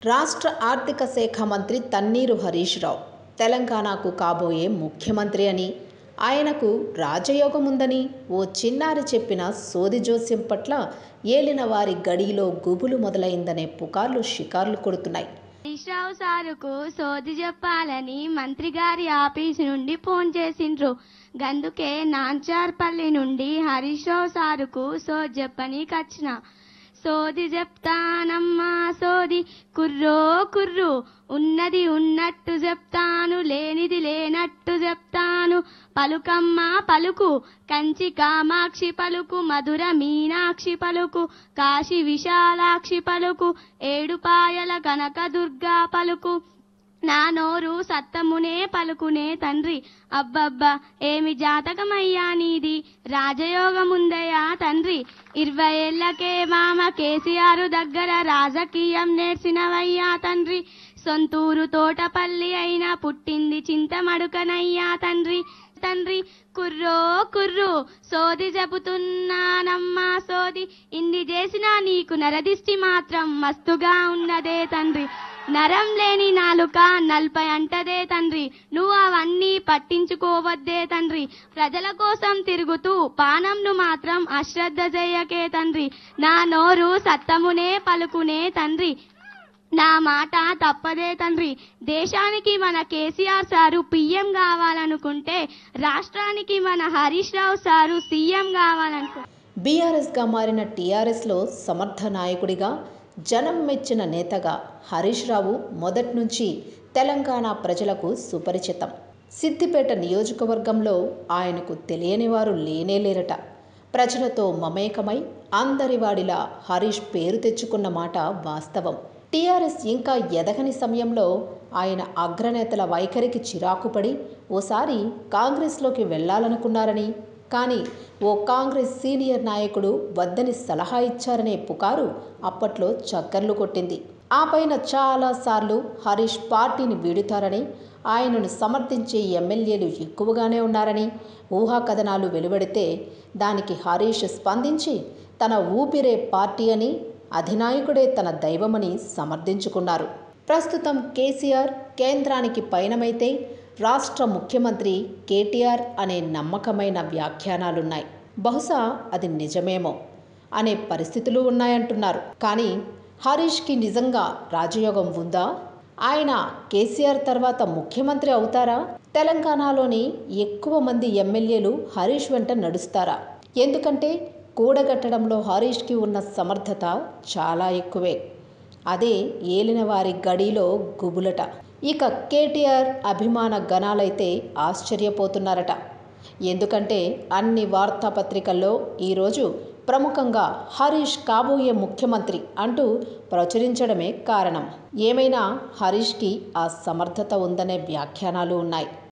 రాష్ట్ర ఆర్థిక శాఖ మంత్రి తన్నీరు హరీష్ రావు తెలంగాణకు కాబోయే ముఖ్యమంత్రి అని ఆయనకు రాజయోగం ఉందని ఓ చిన్నారి చెప్పిన సోది జోస్యం పట్ల ఏలిన వారి గడిలో గుబులు మొదలైందనే పుకార్లు షికార్లు కొడుతున్నాయి హరీష్ రావు సారుకు సోది చెప్పాలని మంత్రి గారి ఆఫీస్ నుండి ఫోన్ చేసిండ్రు గందుకే నాంచార్పల్లి నుండి హరీష్ రావు సారుకు సోది చెప్పనీకి వచ్చిన సోది చెప్తానమ్మా సోది కుర్రో కుర్రు ఉన్నది ఉన్నట్టు చెప్తాను లేనిది లేనట్టు చెప్తాను పలుకమ్మ పలుకు కంచి కామాక్షి పలుకు మధుర మీనాక్షి పలుకు కాశీ విశాలాక్షి పలుకు ఏడుపాయల కనక దుర్గా పలుకు నా నోరు సత్తమునే పలుకునే తండ్రి అబ్బబ్బా ఏమి జాతకమయ్యా నీది రాజయోగముందయ్యా తండ్రి ఇరవై ఏళ్లకే మామ కేసీఆర్ దగ్గర రాజకీయం నేర్చినవయ్యా తండ్రి సొంతూరు తోటపల్లి అయినా పుట్టింది చింతమడుకనయ్యా తండ్రి తండ్రి కుర్రో కుర్రు సోది చెబుతున్నానమ్మా సోది ఇన్ని చేసినా నీకు నరదిష్టి మాత్రం మస్తుగా ఉన్నదే తండ్రి నరం లేని నాలుక నల్పై అంటదే తండ్రి నువ్వు అవన్నీ పట్టించుకోవద్దే తండ్రి ప్రజల కోసం తిరుగుతూ పానంను మాత్రం అశ్రద్ధ చేయకే తండ్రి నా నోరు సత్తమునే పలుకునే తండ్రి నా మాట తప్పదే తండ్రి దేశానికి మన కేసీఆర్ సారు పిఎం కావాలనుకుంటే రాష్ట్రానికి మన హరీష్ రావు సారు సీఎం కావాలనుకో బీఆర్ఎస్గా మారిన టీఆర్ఎస్లో సమర్థ నాయకుడిగా జనం మెచ్చిన నేతగా హరీష్ రావు మొదటి నుంచి తెలంగాణ ప్రజలకు సుపరిచితం సిద్దిపేట నియోజకవర్గంలో ఆయనకు తెలియని వారు లేనేలేరట ప్రజలతో మమేకమై అందరివాడిలా హరీష్ పేరు తెచ్చుకున్న మాట వాస్తవం టీఆర్ఎస్ ఇంకా ఎదగని సమయంలో ఆయన అగ్రనేతల వైఖరికి చిరాకుపడి ఓసారి కాంగ్రెస్లోకి వెళ్లాలనుకున్నారని కానీ ఓ కాంగ్రెస్ సీనియర్ నాయకుడు వద్దని సలహా ఇచ్చారనే పుకారు అప్పట్లో చక్కర్లు కొట్టింది ఆ పైన చాలాసార్లు హరీష్ పార్టీని వీడుతారని ఆయనను సమర్థించే ఎమ్మెల్యేలు ఎక్కువగానే ఉన్నారని ఊహాకథనాలు వెలువడితే దానికి హరీష్ స్పందించి తన ఊపిరే పార్టీ అని అధినాయకుడే తన దైవమని సమర్థించుకున్నారు ప్రస్తుతం కేసీఆర్ కేంద్రానికి పయనమైతే రాష్ట్ర ముఖ్యమంత్రి కేటీఆర్ అనే నమ్మకమైన వ్యాఖ్యానాలున్నాయి బహుశా అది నిజమేమో అనే పరిస్థితులు ఉన్నాయంటున్నారు కానీ హరీష్కి నిజంగా రాజయోగం ఉందా ఆయన కేసీఆర్ తర్వాత ముఖ్యమంత్రి అవుతారా తెలంగాణలోని ఎక్కువ మంది ఎమ్మెల్యేలు హరీష్ వెంట నడుస్తారా ఎందుకంటే కూడగట్టడంలో హరీష్కి ఉన్న సమర్థత చాలా ఎక్కువే అదే ఏలిన వారి గడిలో గుబులట ఇక కేటీఆర్ అభిమాన గణాలైతే ఆశ్చర్యపోతున్నారట ఎందుకంటే అన్ని వార్తాపత్రికల్లో ఈరోజు ప్రముఖంగా హరీష్ కాబోయే ముఖ్యమంత్రి అంటూ ప్రచురించడమే కారణం ఏమైనా హరీష్కి ఆ సమర్థత ఉందనే వ్యాఖ్యానాలు ఉన్నాయి